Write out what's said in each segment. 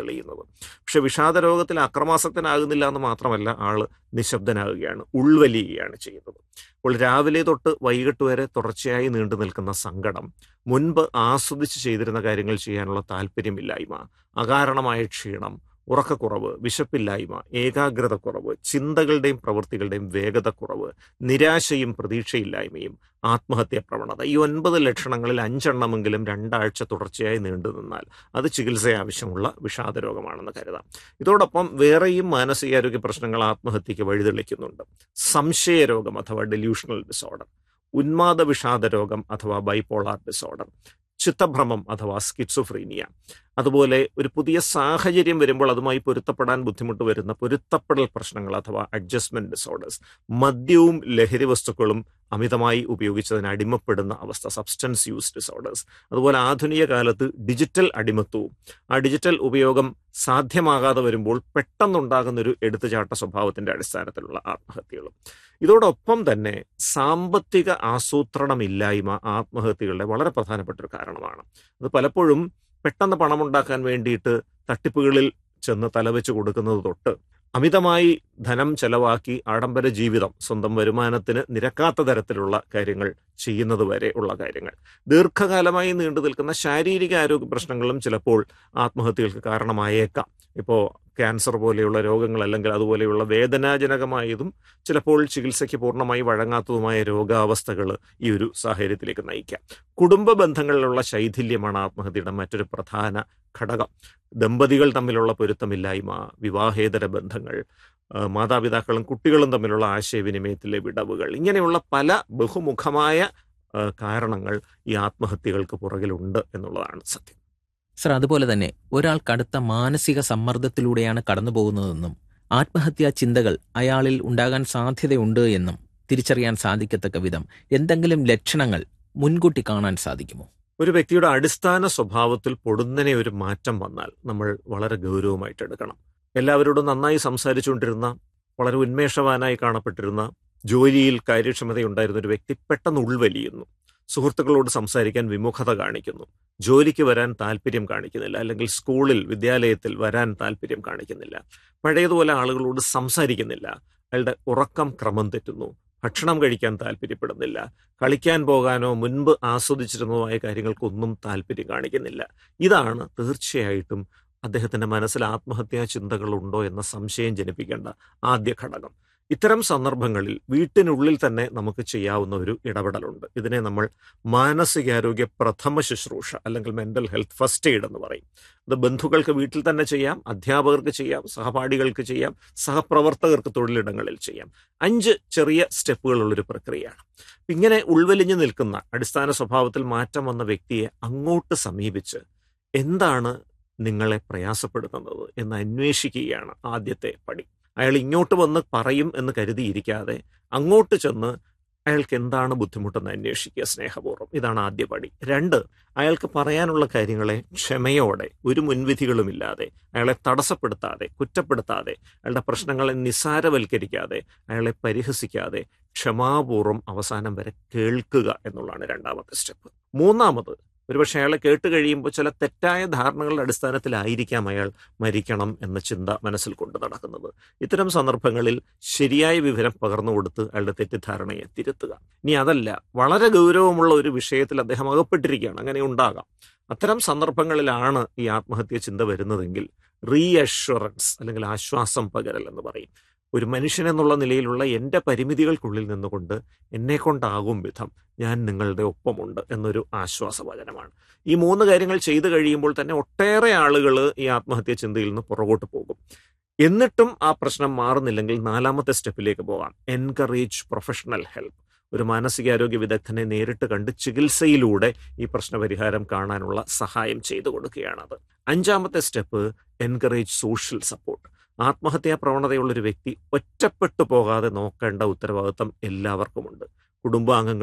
തെളിയുന്നത് പക്ഷെ വിഷാദ രോഗത്തിൽ അക്രമാസക്തനാകുന്നില്ല എന്ന് മാത്രമല്ല ആള് നിശബ്ദനാകുകയാണ് ഉൾവലിയുകയാണ് ചെയ്യുന്നത് അപ്പോൾ രാവിലെ തൊട്ട് വൈകിട്ട് വരെ തുടർച്ചയായി നീണ്ടു നിൽക്കുന്ന സങ്കടം മുൻപ് ആസ്വദിച്ച് ചെയ്തിരുന്ന കാര്യങ്ങൾ ചെയ്യാനുള്ള താല്പര്യമില്ലായ്മ അകാരണമായ ക്ഷീണം ഉറക്കക്കുറവ് വിശപ്പില്ലായ്മ ഏകാഗ്രതക്കുറവ് ചിന്തകളുടെയും പ്രവൃത്തികളുടെയും വേഗതക്കുറവ് നിരാശയും പ്രതീക്ഷയില്ലായ്മയും ആത്മഹത്യാ പ്രവണത ഈ ഒൻപത് ലക്ഷണങ്ങളിൽ അഞ്ചെണ്ണമെങ്കിലും രണ്ടാഴ്ച തുടർച്ചയായി നീണ്ടു നിന്നാൽ അത് ചികിത്സ ആവശ്യമുള്ള വിഷാദ രോഗമാണെന്ന് കരുതാം ഇതോടൊപ്പം വേറെയും മാനസികാരോഗ്യ പ്രശ്നങ്ങൾ ആത്മഹത്യക്ക് വഴിതെളിക്കുന്നുണ്ട് സംശയരോഗം അഥവാ ഡെല്യൂഷണൽ ഡിസോർഡർ ഉന്മാദ വിഷാദ രോഗം അഥവാ ബൈപോളാർ ഡിസോർഡർ ചിത്തഭ്രമം അഥവാ സ്കിറ്റ്സോഫ്രീനിയ അതുപോലെ ഒരു പുതിയ സാഹചര്യം വരുമ്പോൾ അതുമായി പൊരുത്തപ്പെടാൻ ബുദ്ധിമുട്ട് വരുന്ന പൊരുത്തപ്പെടൽ പ്രശ്നങ്ങൾ അഥവാ അഡ്ജസ്റ്റ്മെന്റ് ഡിസോർഡേഴ്സ് മദ്യവും ലഹരി വസ്തുക്കളും അമിതമായി ഉപയോഗിച്ചതിന് അടിമപ്പെടുന്ന അവസ്ഥ സബ്സ്റ്റൻസ് യൂസ് ഡിസോർഡേഴ്സ് അതുപോലെ ആധുനിക കാലത്ത് ഡിജിറ്റൽ അടിമത്വവും ആ ഡിജിറ്റൽ ഉപയോഗം സാധ്യമാകാതെ വരുമ്പോൾ പെട്ടെന്നുണ്ടാകുന്ന ഒരു എടുത്തുചാട്ട സ്വഭാവത്തിന്റെ അടിസ്ഥാനത്തിലുള്ള ആത്മഹത്യകളും ഇതോടൊപ്പം തന്നെ സാമ്പത്തിക ആസൂത്രണമില്ലായ്മ ആത്മഹത്യകളുടെ വളരെ പ്രധാനപ്പെട്ട ഒരു കാരണമാണ് അത് പലപ്പോഴും പെട്ടെന്ന് പണമുണ്ടാക്കാൻ വേണ്ടിയിട്ട് തട്ടിപ്പുകളിൽ ചെന്ന് തലവെച്ച് കൊടുക്കുന്നത് തൊട്ട് അമിതമായി ധനം ചെലവാക്കി ആഡംബര ജീവിതം സ്വന്തം വരുമാനത്തിന് നിരക്കാത്ത തരത്തിലുള്ള കാര്യങ്ങൾ ചെയ്യുന്നത് വരെ ഉള്ള കാര്യങ്ങൾ ദീർഘകാലമായി നീണ്ടു നിൽക്കുന്ന ശാരീരിക ആരോഗ്യ പ്രശ്നങ്ങളും ചിലപ്പോൾ ആത്മഹത്യകൾക്ക് കാരണമായേക്കാം ഇപ്പോൾ ക്യാൻസർ പോലെയുള്ള രോഗങ്ങൾ അല്ലെങ്കിൽ അതുപോലെയുള്ള വേദനാജനകമായതും ചിലപ്പോൾ ചികിത്സയ്ക്ക് പൂർണ്ണമായി വഴങ്ങാത്തതുമായ രോഗാവസ്ഥകൾ ഈ ഒരു സാഹചര്യത്തിലേക്ക് നയിക്കാം കുടുംബ ബന്ധങ്ങളിലുള്ള ശൈഥില്യമാണ് ആത്മഹത്യയുടെ മറ്റൊരു പ്രധാന ഘടകം ദമ്പതികൾ തമ്മിലുള്ള പൊരുത്തമില്ലായ്മ വിവാഹേതര ബന്ധങ്ങൾ മാതാപിതാക്കളും കുട്ടികളും തമ്മിലുള്ള ആശയവിനിമയത്തിലെ വിടവുകൾ ഇങ്ങനെയുള്ള പല ബഹുമുഖമായ കാരണങ്ങൾ ഈ ആത്മഹത്യകൾക്ക് പുറകിലുണ്ട് എന്നുള്ളതാണ് സത്യം സർ അതുപോലെ തന്നെ ഒരാൾ കടുത്ത മാനസിക സമ്മർദ്ദത്തിലൂടെയാണ് കടന്നു പോകുന്നതെന്നും ആത്മഹത്യാ ചിന്തകൾ അയാളിൽ ഉണ്ടാകാൻ സാധ്യതയുണ്ട് എന്നും തിരിച്ചറിയാൻ സാധിക്കത്തക്ക വിധം എന്തെങ്കിലും ലക്ഷണങ്ങൾ മുൻകൂട്ടി കാണാൻ സാധിക്കുമോ ഒരു വ്യക്തിയുടെ അടിസ്ഥാന സ്വഭാവത്തിൽ പൊടുന്നനെ ഒരു മാറ്റം വന്നാൽ നമ്മൾ വളരെ ഗൗരവമായിട്ട് എടുക്കണം എല്ലാവരോടും നന്നായി സംസാരിച്ചുകൊണ്ടിരുന്ന വളരെ ഉന്മേഷവാനായി കാണപ്പെട്ടിരുന്ന ജോലിയിൽ കാര്യക്ഷമതയുണ്ടായിരുന്ന ഒരു വ്യക്തി പെട്ടെന്ന് ഉൾവലിയുന്നു സുഹൃത്തുക്കളോട് സംസാരിക്കാൻ വിമുഖത കാണിക്കുന്നു ജോലിക്ക് വരാൻ താല്പര്യം കാണിക്കുന്നില്ല അല്ലെങ്കിൽ സ്കൂളിൽ വിദ്യാലയത്തിൽ വരാൻ താല്പര്യം കാണിക്കുന്നില്ല പഴയതുപോലെ ആളുകളോട് സംസാരിക്കുന്നില്ല അയാളുടെ ഉറക്കം ക്രമം തെറ്റുന്നു ഭക്ഷണം കഴിക്കാൻ താല്പര്യപ്പെടുന്നില്ല കളിക്കാൻ പോകാനോ മുൻപ് ആസ്വദിച്ചിരുന്നതുമായ കാര്യങ്ങൾക്കൊന്നും താല്പര്യം കാണിക്കുന്നില്ല ഇതാണ് തീർച്ചയായിട്ടും അദ്ദേഹത്തിന്റെ മനസ്സിൽ ആത്മഹത്യാ ചിന്തകളുണ്ടോ എന്ന സംശയം ജനിപ്പിക്കേണ്ട ആദ്യ ഘടകം ഇത്തരം സന്ദർഭങ്ങളിൽ വീട്ടിനുള്ളിൽ തന്നെ നമുക്ക് ചെയ്യാവുന്ന ഒരു ഇടപെടലുണ്ട് ഇതിനെ നമ്മൾ മാനസികാരോഗ്യ പ്രഥമ ശുശ്രൂഷ അല്ലെങ്കിൽ മെന്റൽ ഹെൽത്ത് ഫസ്റ്റ് എയ്ഡ് എന്ന് പറയും അത് ബന്ധുക്കൾക്ക് വീട്ടിൽ തന്നെ ചെയ്യാം അധ്യാപകർക്ക് ചെയ്യാം സഹപാഠികൾക്ക് ചെയ്യാം സഹപ്രവർത്തകർക്ക് തൊഴിലിടങ്ങളിൽ ചെയ്യാം അഞ്ച് ചെറിയ സ്റ്റെപ്പുകളുള്ളൊരു പ്രക്രിയയാണ് ഇങ്ങനെ ഉൾവലിഞ്ഞു നിൽക്കുന്ന അടിസ്ഥാന സ്വഭാവത്തിൽ മാറ്റം വന്ന വ്യക്തിയെ അങ്ങോട്ട് സമീപിച്ച് എന്താണ് നിങ്ങളെ പ്രയാസപ്പെടുത്തുന്നത് എന്ന് അന്വേഷിക്കുകയാണ് ആദ്യത്തെ പടി അയാൾ ഇങ്ങോട്ട് വന്ന് പറയും എന്ന് കരുതിയിരിക്കാതെ അങ്ങോട്ട് ചെന്ന് അയാൾക്ക് എന്താണ് ബുദ്ധിമുട്ടെന്ന് അന്വേഷിക്കുക സ്നേഹപൂർവ്വം ഇതാണ് ആദ്യ പടി രണ്ട് അയാൾക്ക് പറയാനുള്ള കാര്യങ്ങളെ ക്ഷമയോടെ ഒരു മുൻവിധികളുമില്ലാതെ അയാളെ തടസ്സപ്പെടുത്താതെ കുറ്റപ്പെടുത്താതെ അയാളുടെ പ്രശ്നങ്ങളെ നിസ്സാരവൽക്കരിക്കാതെ അയാളെ പരിഹസിക്കാതെ ക്ഷമാപൂർവ്വം അവസാനം വരെ കേൾക്കുക എന്നുള്ളതാണ് രണ്ടാമത്തെ സ്റ്റെപ്പ് മൂന്നാമത് ഒരുപക്ഷെ അയാളെ കേട്ട് കഴിയുമ്പോൾ ചില തെറ്റായ ധാരണകളുടെ അടിസ്ഥാനത്തിലായിരിക്കാം അയാൾ മരിക്കണം എന്ന ചിന്ത മനസ്സിൽ കൊണ്ടു നടക്കുന്നത് ഇത്തരം സന്ദർഭങ്ങളിൽ ശരിയായ വിവരം പകർന്നു കൊടുത്ത് അയാളുടെ തെറ്റിദ്ധാരണയെ തിരുത്തുക ഇനി അതല്ല വളരെ ഗൗരവമുള്ള ഒരു വിഷയത്തിൽ അദ്ദേഹം അകപ്പെട്ടിരിക്കുകയാണ് അങ്ങനെ ഉണ്ടാകാം അത്തരം സന്ദർഭങ്ങളിലാണ് ഈ ആത്മഹത്യ ചിന്ത വരുന്നതെങ്കിൽ റീഅഷുറൻസ് അല്ലെങ്കിൽ ആശ്വാസം പകരൽ എന്ന് പറയും ഒരു മനുഷ്യൻ എന്നുള്ള നിലയിലുള്ള എൻ്റെ പരിമിതികൾക്കുള്ളിൽ നിന്നുകൊണ്ട് എന്നെ കൊണ്ടാകും വിധം ഞാൻ നിങ്ങളുടെ ഒപ്പമുണ്ട് എന്നൊരു ആശ്വാസവചനമാണ് ഈ മൂന്ന് കാര്യങ്ങൾ ചെയ്തു കഴിയുമ്പോൾ തന്നെ ഒട്ടേറെ ആളുകൾ ഈ ആത്മഹത്യ ചിന്തയിൽ നിന്ന് പുറകോട്ട് പോകും എന്നിട്ടും ആ പ്രശ്നം മാറുന്നില്ലെങ്കിൽ നാലാമത്തെ സ്റ്റെപ്പിലേക്ക് പോകാം എൻകറേജ് പ്രൊഫഷണൽ ഹെൽപ്പ് ഒരു മാനസികാരോഗ്യ വിദഗ്ധനെ നേരിട്ട് കണ്ട് ചികിത്സയിലൂടെ ഈ പ്രശ്നപരിഹാരം കാണാനുള്ള സഹായം ചെയ്തു കൊടുക്കുകയാണത് അഞ്ചാമത്തെ സ്റ്റെപ്പ് എൻകറേജ് സോഷ്യൽ സപ്പോർട്ട് ആത്മഹത്യാ പ്രവണതയുള്ളൊരു വ്യക്തി ഒറ്റപ്പെട്ടു പോകാതെ നോക്കേണ്ട ഉത്തരവാദിത്തം എല്ലാവർക്കുമുണ്ട് കുടുംബാംഗങ്ങളും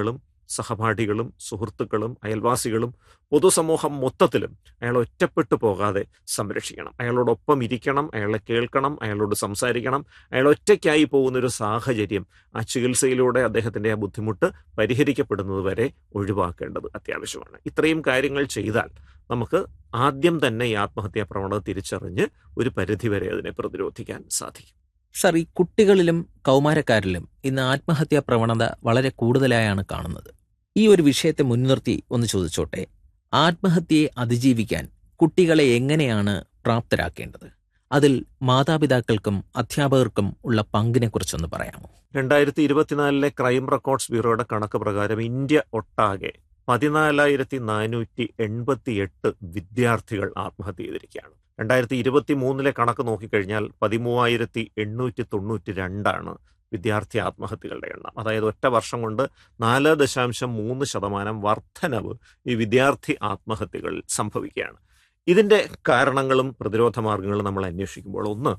സഹപാഠികളും സുഹൃത്തുക്കളും അയൽവാസികളും പൊതുസമൂഹം മൊത്തത്തിലും അയാൾ ഒറ്റപ്പെട്ടു പോകാതെ സംരക്ഷിക്കണം അയാളോടൊപ്പം ഇരിക്കണം അയാളെ കേൾക്കണം അയാളോട് സംസാരിക്കണം അയാൾ ഒറ്റയ്ക്കായി പോകുന്നൊരു സാഹചര്യം ആ ചികിത്സയിലൂടെ അദ്ദേഹത്തിൻ്റെ ആ ബുദ്ധിമുട്ട് പരിഹരിക്കപ്പെടുന്നത് വരെ ഒഴിവാക്കേണ്ടത് അത്യാവശ്യമാണ് ഇത്രയും കാര്യങ്ങൾ ചെയ്താൽ നമുക്ക് ആദ്യം തന്നെ ഈ ആത്മഹത്യാ പ്രവണത തിരിച്ചറിഞ്ഞ് ഒരു പരിധിവരെ അതിനെ പ്രതിരോധിക്കാൻ സാധിക്കും സർ ഈ കുട്ടികളിലും കൗമാരക്കാരിലും ഇന്ന് ആത്മഹത്യാ പ്രവണത വളരെ കൂടുതലായാണ് കാണുന്നത് ഈ ഒരു വിഷയത്തെ മുൻനിർത്തി ഒന്ന് ചോദിച്ചോട്ടെ ആത്മഹത്യയെ അതിജീവിക്കാൻ കുട്ടികളെ എങ്ങനെയാണ് പ്രാപ്തരാക്കേണ്ടത് അതിൽ മാതാപിതാക്കൾക്കും അധ്യാപകർക്കും ഉള്ള പങ്കിനെക്കുറിച്ചൊന്ന് പറയാമോ രണ്ടായിരത്തി ഇരുപത്തിനാലിലെ ക്രൈം റെക്കോർഡ്സ് ബ്യൂറോയുടെ കണക്ക് പ്രകാരം ഇന്ത്യ ഒട്ടാകെ പതിനാലായിരത്തി നാനൂറ്റി എൺപത്തി എട്ട് വിദ്യാർത്ഥികൾ ആത്മഹത്യ ചെയ്തിരിക്കുകയാണ് രണ്ടായിരത്തി ഇരുപത്തി മൂന്നിലെ കണക്ക് നോക്കിക്കഴിഞ്ഞാൽ പതിമൂവായിരത്തി എണ്ണൂറ്റി തൊണ്ണൂറ്റി രണ്ടാണ് വിദ്യാർത്ഥി ആത്മഹത്യകളുടെ എണ്ണം അതായത് ഒറ്റ വർഷം കൊണ്ട് നാല് ദശാംശം മൂന്ന് ശതമാനം വർധനവ് ഈ വിദ്യാർത്ഥി ആത്മഹത്യകളിൽ സംഭവിക്കുകയാണ് ഇതിൻ്റെ കാരണങ്ങളും പ്രതിരോധ മാർഗങ്ങളും നമ്മൾ അന്വേഷിക്കുമ്പോൾ ഒന്ന്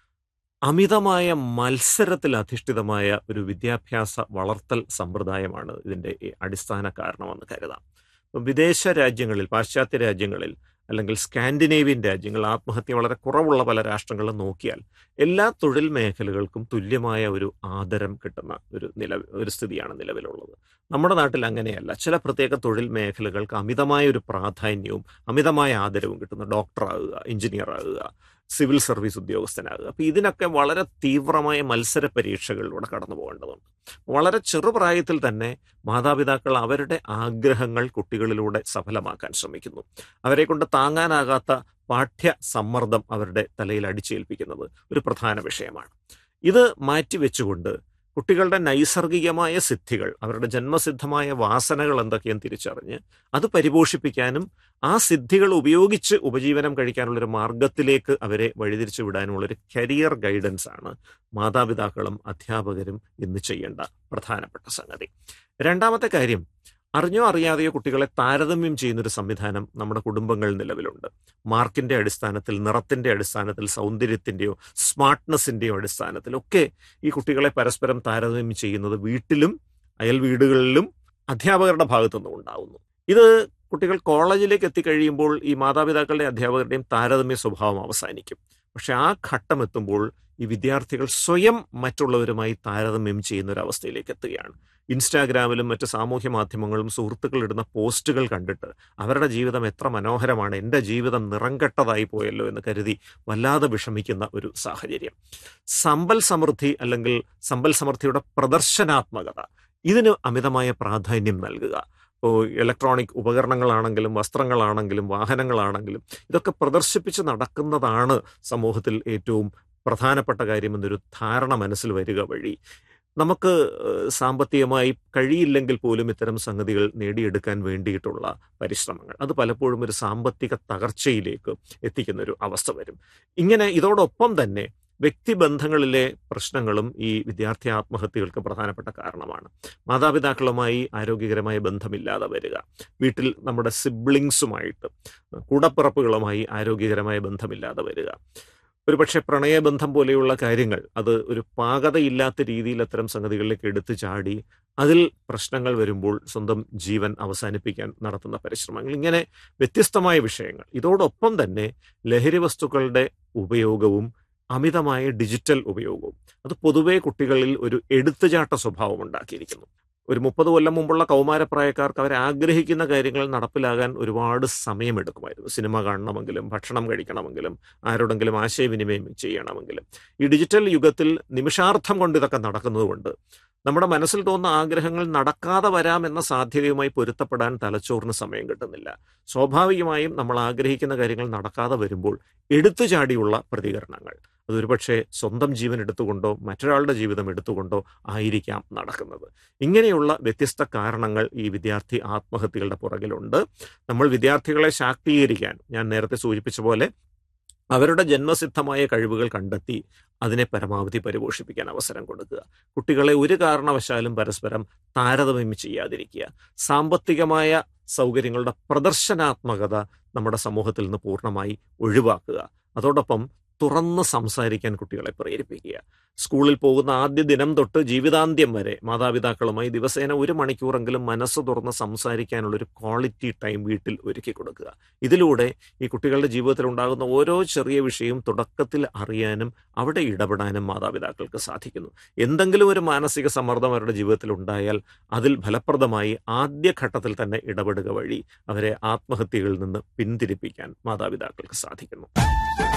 അമിതമായ മത്സരത്തിൽ അധിഷ്ഠിതമായ ഒരു വിദ്യാഭ്യാസ വളർത്തൽ സമ്പ്രദായമാണ് ഇതിൻ്റെ അടിസ്ഥാന കാരണമെന്ന് കരുതാം ഇപ്പം വിദേശ രാജ്യങ്ങളിൽ പാശ്ചാത്യ രാജ്യങ്ങളിൽ അല്ലെങ്കിൽ സ്കാൻഡിനേവിയൻ രാജ്യങ്ങൾ ആത്മഹത്യ വളരെ കുറവുള്ള പല രാഷ്ട്രങ്ങളും നോക്കിയാൽ എല്ലാ തൊഴിൽ മേഖലകൾക്കും തുല്യമായ ഒരു ആദരം കിട്ടുന്ന ഒരു നില ഒരു സ്ഥിതിയാണ് നിലവിലുള്ളത് നമ്മുടെ നാട്ടിൽ അങ്ങനെയല്ല ചില പ്രത്യേക തൊഴിൽ മേഖലകൾക്ക് അമിതമായ ഒരു പ്രാധാന്യവും അമിതമായ ആദരവും കിട്ടുന്നു ഡോക്ടറാകുക എഞ്ചിനീയർ ആകുക സിവിൽ സർവീസ് ഉദ്യോഗസ്ഥനാകുക അപ്പോൾ ഇതിനൊക്കെ വളരെ തീവ്രമായ മത്സര പരീക്ഷകളിലൂടെ കടന്നു പോകേണ്ടതുണ്ട് വളരെ ചെറുപ്രായത്തിൽ തന്നെ മാതാപിതാക്കൾ അവരുടെ ആഗ്രഹങ്ങൾ കുട്ടികളിലൂടെ സഫലമാക്കാൻ ശ്രമിക്കുന്നു അവരെ കൊണ്ട് താങ്ങാനാകാത്ത പാഠ്യ സമ്മർദ്ദം അവരുടെ തലയിൽ അടിച്ചേൽപ്പിക്കുന്നത് ഒരു പ്രധാന വിഷയമാണ് ഇത് മാറ്റിവെച്ചുകൊണ്ട് കുട്ടികളുടെ നൈസർഗികമായ സിദ്ധികൾ അവരുടെ ജന്മസിദ്ധമായ വാസനകൾ എന്തൊക്കെയെന്ന് തിരിച്ചറിഞ്ഞ് അത് പരിപോഷിപ്പിക്കാനും ആ സിദ്ധികൾ ഉപയോഗിച്ച് ഉപജീവനം കഴിക്കാനുള്ളൊരു മാർഗത്തിലേക്ക് അവരെ വഴിതിരിച്ചു വിടാനുമുള്ളൊരു കരിയർ ഗൈഡൻസ് ആണ് മാതാപിതാക്കളും അധ്യാപകരും ഇന്ന് ചെയ്യേണ്ട പ്രധാനപ്പെട്ട സംഗതി രണ്ടാമത്തെ കാര്യം അറിഞ്ഞോ അറിയാതെയോ കുട്ടികളെ താരതമ്യം ചെയ്യുന്നൊരു സംവിധാനം നമ്മുടെ കുടുംബങ്ങളിൽ നിലവിലുണ്ട് മാർക്കിന്റെ അടിസ്ഥാനത്തിൽ നിറത്തിന്റെ അടിസ്ഥാനത്തിൽ സൗന്ദര്യത്തിന്റെയോ സ്മാർട്ട്നെസ്സിന്റെയോ അടിസ്ഥാനത്തിലൊക്കെ ഈ കുട്ടികളെ പരസ്പരം താരതമ്യം ചെയ്യുന്നത് വീട്ടിലും അയൽ വീടുകളിലും അധ്യാപകരുടെ ഭാഗത്തുനിന്നും ഉണ്ടാവുന്നു ഇത് കുട്ടികൾ കോളേജിലേക്ക് എത്തിക്കഴിയുമ്പോൾ ഈ മാതാപിതാക്കളുടെ അധ്യാപകരുടെയും താരതമ്യ സ്വഭാവം അവസാനിക്കും പക്ഷെ ആ ഘട്ടം എത്തുമ്പോൾ ഈ വിദ്യാർത്ഥികൾ സ്വയം മറ്റുള്ളവരുമായി താരതമ്യം ചെയ്യുന്ന ഒരു അവസ്ഥയിലേക്ക് എത്തുകയാണ് ഇൻസ്റ്റാഗ്രാമിലും മറ്റ് സാമൂഹ്യ മാധ്യമങ്ങളും സുഹൃത്തുക്കൾ ഇടുന്ന പോസ്റ്റുകൾ കണ്ടിട്ട് അവരുടെ ജീവിതം എത്ര മനോഹരമാണ് എൻ്റെ ജീവിതം നിറംകെട്ടതായി പോയല്ലോ എന്ന് കരുതി വല്ലാതെ വിഷമിക്കുന്ന ഒരു സാഹചര്യം സമ്പൽ സമൃദ്ധി അല്ലെങ്കിൽ സമ്പൽ സമൃദ്ധിയുടെ പ്രദർശനാത്മകത ഇതിന് അമിതമായ പ്രാധാന്യം നൽകുക ഇപ്പോൾ ഇലക്ട്രോണിക് ഉപകരണങ്ങളാണെങ്കിലും വസ്ത്രങ്ങളാണെങ്കിലും വാഹനങ്ങളാണെങ്കിലും ഇതൊക്കെ പ്രദർശിപ്പിച്ച് നടക്കുന്നതാണ് സമൂഹത്തിൽ ഏറ്റവും പ്രധാനപ്പെട്ട കാര്യമെന്നൊരു ധാരണ മനസ്സിൽ വരിക വഴി നമുക്ക് സാമ്പത്തികമായി കഴിയില്ലെങ്കിൽ പോലും ഇത്തരം സംഗതികൾ നേടിയെടുക്കാൻ വേണ്ടിയിട്ടുള്ള പരിശ്രമങ്ങൾ അത് പലപ്പോഴും ഒരു സാമ്പത്തിക തകർച്ചയിലേക്ക് എത്തിക്കുന്ന ഒരു അവസ്ഥ വരും ഇങ്ങനെ ഇതോടൊപ്പം തന്നെ വ്യക്തിബന്ധങ്ങളിലെ പ്രശ്നങ്ങളും ഈ വിദ്യാർത്ഥി ആത്മഹത്യകൾക്ക് പ്രധാനപ്പെട്ട കാരണമാണ് മാതാപിതാക്കളുമായി ആരോഗ്യകരമായ ബന്ധമില്ലാതെ വരിക വീട്ടിൽ നമ്മുടെ സിബ്ലിങ്സുമായിട്ട് കൂടപ്പിറപ്പുകളുമായി ആരോഗ്യകരമായ ബന്ധമില്ലാതെ വരിക ഒരുപക്ഷെ പ്രണയബന്ധം പോലെയുള്ള കാര്യങ്ങൾ അത് ഒരു പാകതയില്ലാത്ത രീതിയിൽ അത്തരം സംഗതികളിലേക്ക് എടുത്തു ചാടി അതിൽ പ്രശ്നങ്ങൾ വരുമ്പോൾ സ്വന്തം ജീവൻ അവസാനിപ്പിക്കാൻ നടത്തുന്ന പരിശ്രമങ്ങൾ ഇങ്ങനെ വ്യത്യസ്തമായ വിഷയങ്ങൾ ഇതോടൊപ്പം തന്നെ ലഹരി വസ്തുക്കളുടെ ഉപയോഗവും അമിതമായ ഡിജിറ്റൽ ഉപയോഗവും അത് പൊതുവെ കുട്ടികളിൽ ഒരു എടുത്തുചാട്ട സ്വഭാവം ഉണ്ടാക്കിയിരിക്കുന്നു ഒരു മുപ്പത് കൊല്ലം മുമ്പുള്ള കൗമാരപ്രായക്കാർക്ക് അവർ ആഗ്രഹിക്കുന്ന കാര്യങ്ങൾ നടപ്പിലാകാൻ ഒരുപാട് സമയമെടുക്കുമായിരുന്നു സിനിമ കാണണമെങ്കിലും ഭക്ഷണം കഴിക്കണമെങ്കിലും ആരോടെങ്കിലും ആശയവിനിമയം ചെയ്യണമെങ്കിലും ഈ ഡിജിറ്റൽ യുഗത്തിൽ നിമിഷാർത്ഥം കൊണ്ട് ഇതൊക്കെ നടക്കുന്നതുകൊണ്ട് നമ്മുടെ മനസ്സിൽ തോന്നുന്ന ആഗ്രഹങ്ങൾ നടക്കാതെ വരാം എന്ന സാധ്യതയുമായി പൊരുത്തപ്പെടാൻ തലച്ചോറിന് സമയം കിട്ടുന്നില്ല സ്വാഭാവികമായും നമ്മൾ ആഗ്രഹിക്കുന്ന കാര്യങ്ങൾ നടക്കാതെ വരുമ്പോൾ എടുത്തുചാടിയുള്ള പ്രതികരണങ്ങൾ അതൊരുപക്ഷെ സ്വന്തം ജീവൻ എടുത്തുകൊണ്ടോ മറ്റൊരാളുടെ ജീവിതം എടുത്തുകൊണ്ടോ ആയിരിക്കാം നടക്കുന്നത് ഇങ്ങനെയുള്ള വ്യത്യസ്ത കാരണങ്ങൾ ഈ വിദ്യാർത്ഥി ആത്മഹത്യകളുടെ പുറകിലുണ്ട് നമ്മൾ വിദ്യാർത്ഥികളെ ശാക്തീകരിക്കാൻ ഞാൻ നേരത്തെ സൂചിപ്പിച്ച പോലെ അവരുടെ ജന്മസിദ്ധമായ കഴിവുകൾ കണ്ടെത്തി അതിനെ പരമാവധി പരിപോഷിപ്പിക്കാൻ അവസരം കൊടുക്കുക കുട്ടികളെ ഒരു കാരണവശാലും പരസ്പരം താരതമ്യം ചെയ്യാതിരിക്കുക സാമ്പത്തികമായ സൗകര്യങ്ങളുടെ പ്രദർശനാത്മകത നമ്മുടെ സമൂഹത്തിൽ നിന്ന് പൂർണ്ണമായി ഒഴിവാക്കുക അതോടൊപ്പം തുറന്ന് സംസാരിക്കാൻ കുട്ടികളെ പ്രേരിപ്പിക്കുക സ്കൂളിൽ പോകുന്ന ആദ്യ ദിനം തൊട്ട് ജീവിതാന്ത്യം വരെ മാതാപിതാക്കളുമായി ദിവസേന ഒരു മണിക്കൂറെങ്കിലും മനസ്സ് തുറന്ന് സംസാരിക്കാനുള്ളൊരു ക്വാളിറ്റി ടൈം വീട്ടിൽ ഒരുക്കി കൊടുക്കുക ഇതിലൂടെ ഈ കുട്ടികളുടെ ജീവിതത്തിൽ ഉണ്ടാകുന്ന ഓരോ ചെറിയ വിഷയവും തുടക്കത്തിൽ അറിയാനും അവിടെ ഇടപെടാനും മാതാപിതാക്കൾക്ക് സാധിക്കുന്നു എന്തെങ്കിലും ഒരു മാനസിക സമ്മർദ്ദം അവരുടെ ജീവിതത്തിൽ ഉണ്ടായാൽ അതിൽ ഫലപ്രദമായി ആദ്യഘട്ടത്തിൽ തന്നെ ഇടപെടുക വഴി അവരെ ആത്മഹത്യകളിൽ നിന്ന് പിന്തിരിപ്പിക്കാൻ മാതാപിതാക്കൾക്ക് സാധിക്കുന്നു